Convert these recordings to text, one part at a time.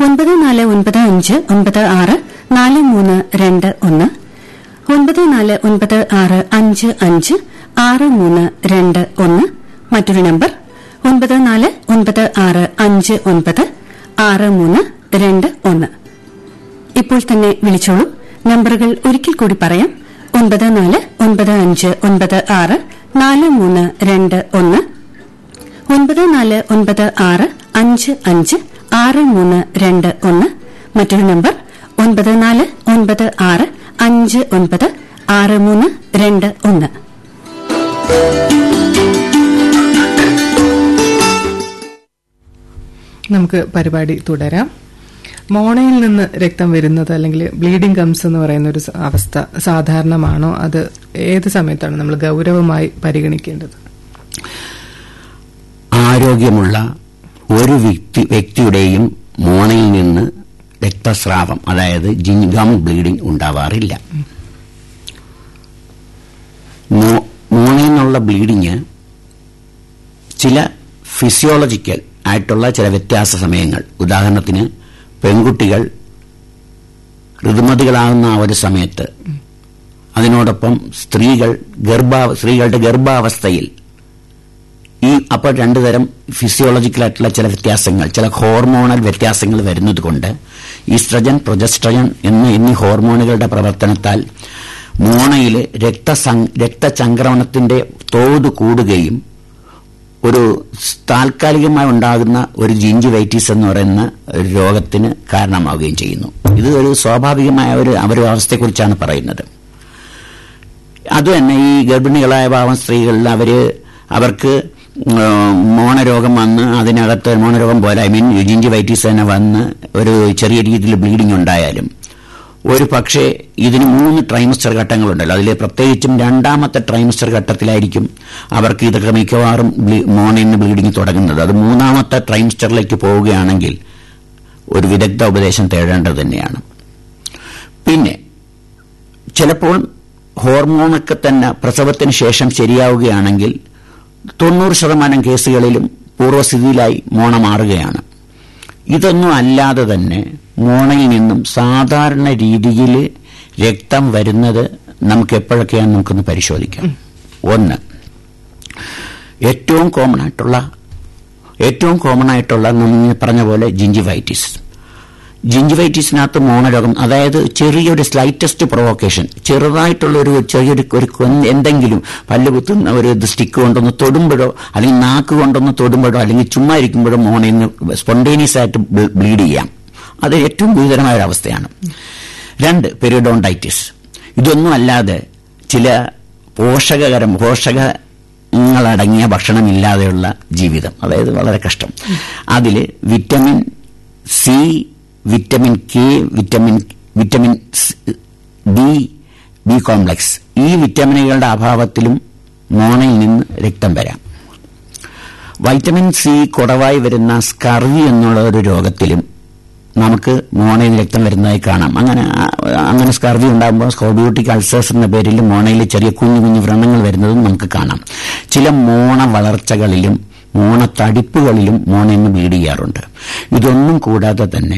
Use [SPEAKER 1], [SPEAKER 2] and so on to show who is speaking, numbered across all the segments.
[SPEAKER 1] ഒൻപത് നാല് ഒൻപത് അഞ്ച് ഒൻപത് ആറ് നാല് മൂന്ന് രണ്ട് ഒന്ന് ഒൻപത് നാല് ഒൻപത് ആറ് അഞ്ച് അഞ്ച് ആറ് മൂന്ന് രണ്ട് ഒന്ന് മറ്റൊരു നമ്പർ ഒൻപത് നാല് ഒൻപത് ആറ് അഞ്ച് ഒൻപത് ആറ് മൂന്ന് രണ്ട് ഒന്ന് ഇപ്പോൾ തന്നെ വിളിച്ചോളൂ നമ്പറുകൾ ഒരിക്കൽ കൂടി പറയാം ഒൻപത് നാല് ഒൻപത് അഞ്ച് ഒൻപത് ആറ് നാല് മൂന്ന് രണ്ട് ഒന്ന് ഒൻപത് നാല് ഒൻപത് ആറ് അഞ്ച് അഞ്ച് ആറ് മൂന്ന് രണ്ട് ഒന്ന് മറ്റൊരു നമ്പർ ഒൻപത് നാല് ഒൻപത് ആറ് അഞ്ച് ഒൻപത് ആറ് മൂന്ന് രണ്ട് ഒന്ന്
[SPEAKER 2] നമുക്ക് പരിപാടി തുടരാം മോണയിൽ നിന്ന് രക്തം വരുന്നത് അല്ലെങ്കിൽ ബ്ലീഡിംഗ് കംസ് എന്ന് പറയുന്ന ഒരു സ- അവസ്ഥ സാധാരണമാണോ അത് ഏത് സമയത്താണ് നമ്മൾ ഗൗരവമായി പരിഗണിക്കേണ്ടത്
[SPEAKER 3] ആരോഗ്യമുള്ള ഒരു വ്യക്തി വ്യക്തിയുടെയും മോണയിൽ നിന്ന് രക്തസ്രാവം അതായത് ജിൻഗം ബ്ലീഡിംഗ് ഉണ്ടാവാറില്ല മോ- മോണയിൽ നിന്നുള്ള ബ്ലീഡിങ് ചില ഫിസിയോളജിക്കൽ ആയിട്ടുള്ള ചില വ്യത്യാസ സമയങ്ങൾ ഉദാഹരണത്തിന് പെൺകുട്ടികൾ ഋതുമതികളാകുന്ന ആ ഒരു സമയത്ത് അതിനോടൊപ്പം സ്ത്രീകൾ ഗർഭാ സ്ത്രീകളുടെ ഗർഭാവസ്ഥയിൽ ഈ അപ്പോൾ രണ്ടു തരം ഫിസിയോളജിക്കലായിട്ടുള്ള ചില വ്യത്യാസങ്ങൾ ചില ഹോർമോണൽ വ്യത്യാസങ്ങൾ വരുന്നത് കൊണ്ട് ഈസ്ട്രജൻ പ്രൊജസ്ട്രജൻ എന്ന എന്നീ ഹോർമോണുകളുടെ പ്രവർത്തനത്താൽ മോണയിൽ രക്തസംഗ് രക്തചംക്രമണത്തിന്റെ തോത് കൂടുകയും ഒരു സ് താൽക്കാലികമായി ഉണ്ടാകുന്ന ഒരു ജിഞ്ചിവൈറ്റിസ് എന്ന് പറയുന്ന ഒരു രോഗത്തിന് കാരണമാവുകയും ചെയ്യുന്നു ഇത് ഒരു സ്വാഭാവികമായ ഒരു ഒരു അവസ്ഥയെക്കുറിച്ചാണ് പറയുന്നത് അത് തന്നെ ഈ ഗർഭിണികളായ പാവം സ്ത്രീകളിൽ അവര് അവർക്ക് ഉം, മോണരോഗം വന്ന് അതിനകത്ത് മോണരോഗം പോലെ ഐ മീൻ ജിഞ്ചിവൈറ്റിസ് തന്നെ വന്ന് ഒരു ചെറിയ രീതിയിൽ ബ്ലീഡിംഗ് ഉണ്ടായാലും ഒരു പക്ഷേ ഇതിന് മൂന്ന് ട്രൈമസ്റ്റർ ഘട്ടങ്ങളുണ്ടല്ലോ അതിൽ പ്രത്യേകിച്ചും രണ്ടാമത്തെ ട്രൈമസ്റ്റർ ഘട്ടത്തിലായിരിക്കും അവർക്ക് ഇതൊക്കെ മിക്കവാറും ബ്ലീ- മോണയിൽ നിന്ന് ബ്ലീഡിംഗ് തുടങ്ങുന്നത് അത് മൂന്നാമത്തെ ട്രൈമസ്റ്ററിലേക്ക് പോവുകയാണെങ്കിൽ ഒരു വിദഗ്ധ ഉപദേശം തേടേണ്ടത് തന്നെയാണ് പിന്നെ ചിലപ്പോൾ ഹോർമോണൊക്കെ തന്നെ പ്രസവത്തിന് ശേഷം ശരിയാവുകയാണെങ്കിൽ തൊണ്ണൂറ് ശതമാനം കേസുകളിലും പൂർവ്വസ്ഥിതിയിലായി മോണ മാറുകയാണ് ഇതൊന്നും അല്ലാതെ തന്നെ മോണയിൽ നിന്നും സാധാരണ രീതിയിൽ രക്തം വരുന്നത് നമുക്ക് എപ്പോഴൊക്കെയാണെന്ന് നമുക്കൊന്ന് പരിശോധിക്കാം ഒന്ന് ഏറ്റവും കോമൺ ആയിട്ടുള്ള ഏറ്റവും കോമൺ ആയിട്ടുള്ള നമ്മൾ പറഞ്ഞ പോലെ ജിഞ്ചിവൈറ്റിസ് ജിഞ്ചിവൈറ്റിസിനകത്ത് മോണരോഗം അതായത് ചെറിയൊരു സ്ലൈറ്റസ്റ്റ് പ്രൊവോക്കേഷൻ ചെറുതായിട്ടുള്ള ഒരു ചെറിയൊരു ഒരു കൊൻ- എന്തെങ്കിലും പല്ല് കുത്തുന്ന ഒരു സ്റ്റിക്ക് കൊണ്ടൊന്ന് തൊടുമ്പോഴോ അല്ലെങ്കിൽ നാക്ക് കൊണ്ടൊന്ന് തൊടുമ്പോഴോ അല്ലെങ്കിൽ ചുമ്മാ ഇരിക്കുമ്പോഴോ മോണയിൽ നിന്ന് സ്പോണ്ടേനിയസ് ആയിട്ട് ബ്ലീഡ് ചെയ്യാം അത് ഏറ്റവും ഗുരുതരമായ ഒരു അവസ്ഥയാണ് രണ്ട് പെരിഡോണ്ടൈറ്റിസ് ഇതൊന്നും അല്ലാതെ ചില പോഷകകരം പോഷകങ്ങളടങ്ങിയ ഭക്ഷണമില്ലാതെയുള്ള ജീവിതം അതായത് വളരെ കഷ്ടം അതിൽ vitamin C vitamin K vitamin vitamin D B complex ഈ വിറ്റമിനുകളുടെ അഭാവത്തിലും മോണയിൽ നിന്ന് രക്തം വരാം വൈറ്റമിൻ സി കുറവായി വരുന്ന സ്കർവി എന്നുള്ള ഒരു രോഗത്തിലും നമുക്ക് മോണയിൽ നിന്ന് രക്തം വരുന്നതായി കാണാം അങ്ങനെ ആ, അങ്ങനെ സ്കർവി ഉണ്ടാകുമ്പോൾ സ്കോബിയോട്ടിക് അൾസേഴ്സ് എന്ന പേരിൽ മോണയിൽ ചെറിയ കുഞ്ഞു കുഞ്ഞു വ്രണങ്ങൾ വരുന്നതും നമുക്ക് കാണാം ചില മോണ വളർച്ചകളിലും മോണ തടിപ്പുകളിലും മോണയിൽ നിന്ന് ബ്ലീഡ് ചെയ്യാറുണ്ട് ഇതൊന്നും കൂടാതെ തന്നെ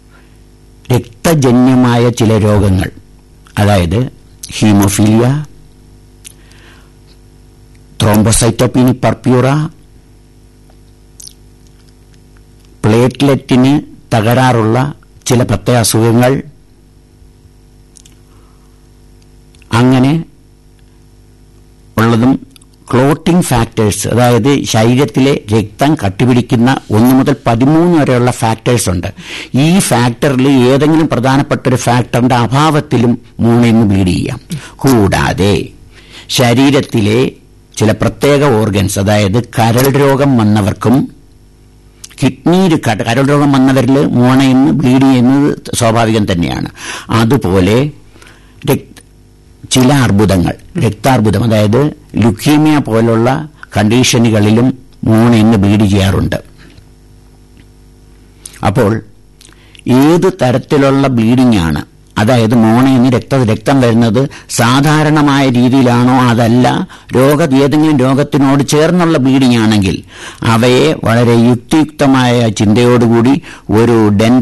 [SPEAKER 3] രക്തജന്യമായ ചില രോഗങ്ങൾ അതായത് ഹീമോഫീലിയ ത്രോംബോസൈറ്റോപീനി പർപ്യൂറ പ്ലേറ്റ്ലെറ്റിന് തകരാറുള്ള ചില പ്രത്യേക അസുഖങ്ങൾ അങ്ങനെ ഉള്ളതും ക്ലോട്ടിംഗ് ഫാക്ടേഴ്സ് അതായത് ശരീരത്തിലെ രക്തം കട്ടിപിടിക്കുന്ന ഒന്ന് മുതൽ പതിമൂന്ന് വരെയുള്ള ഫാക്ടേഴ്സ് ഉണ്ട് ഈ ഫാക്ടറിൽ ഏതെങ്കിലും പ്രധാനപ്പെട്ട ഒരു ഫാക്ടറിന്റെ അഭാവത്തിലും മൂണിൽ നിന്ന് ബ്ലീഡ് ചെയ്യാം കൂടാതെ ശരീരത്തിലെ ചില പ്രത്യേക ഓർഗൻസ് അതായത് കരൾ രോഗം വന്നവർക്കും കിഡ്നിയിൽ ക- കരൾ രോഗം വന്നവരിൽ മോണയിൽ നിന്ന് ബ്ലീഡ് ചെയ്യുന്നത് സ്വാഭാവികം തന്നെയാണ് അതുപോലെ രക്- ചില അർബുദങ്ങൾ രക്താർബുദം അതായത് ലുക്കീമിയ പോലുള്ള കണ്ടീഷനുകളിലും മോണയിൽ നിന്ന് ബ്ലീഡ് ചെയ്യാറുണ്ട് അപ്പോൾ ഏത് തരത്തിലുള്ള ബ്ലീഡിംഗ് ആണ് അതായത് മോണയിൽ നിന്ന് രക്ത രക്തം വരുന്നത് സാധാരണമായ രീതിയിലാണോ അതല്ല രോഗ ഏതെങ്കിലും രോഗത്തിനോട് ചേർന്നുള്ള ബ്ലീഡിംഗ് ആണെങ്കിൽ അവയെ വളരെ യുക്തിയുക്തമായ ചിന്തയോടുകൂടി ഒരു ഡെന്റൽ